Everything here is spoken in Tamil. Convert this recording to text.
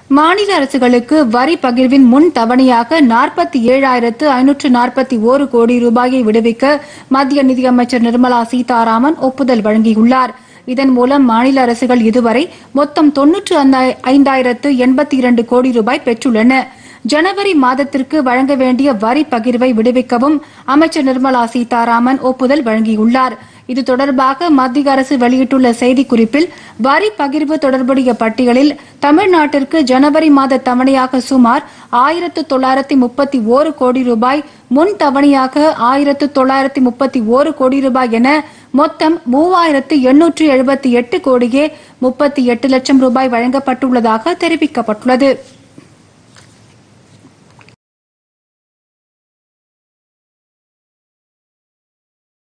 மாநில அரசுகளுக்கு வரி பகிர்வின் முன் தவணையாக நாற்பத்தி ஏழாயிரத்து ஐநூற்று நாற்பத்தி ஓரு கோடி ரூபாயை விடுவிக்க மத்திய நிதியமைச்சர் நிர்மலா சீதாராமன் ஒப்புதல் வழங்கியுள்ளார் இதன் மூலம் மாநில அரசுகள் இதுவரை மொத்தம் தொன்னூற்று ஐந்தாயிரத்து எண்பத்தி இரண்டு கோடி ரூபாய் பெற்றுள்ளன ஜனவரி மாதத்திற்கு வழங்க வேண்டிய வரி பகிர்வை விடுவிக்கவும் அமைச்சர் நிர்மலா சீதாராமன் ஒப்புதல் வழங்கியுள்ளார் இது தொடர்பாக மத்திய அரசு வெளியிட்டுள்ள செய்திக்குறிப்பில் வரி பகிர்வு தொடர்புடைய பட்டியலில் தமிழ்நாட்டிற்கு ஜனவரி மாத தவணையாக சுமார் ஆயிரத்து தொள்ளாயிரத்தி முப்பத்தி ஓரு கோடி ரூபாய் முன் தவணையாக ஆயிரத்து தொள்ளாயிரத்தி முப்பத்தி ஓரு கோடி ரூபாய் என மொத்தம் மூவாயிரத்து எண்ணூற்று எழுபத்தி எட்டு கோடியே முப்பத்தி எட்டு லட்சம் ரூபாய் வழங்கப்பட்டுள்ளதாக தெரிவிக்கப்பட்டுள்ளது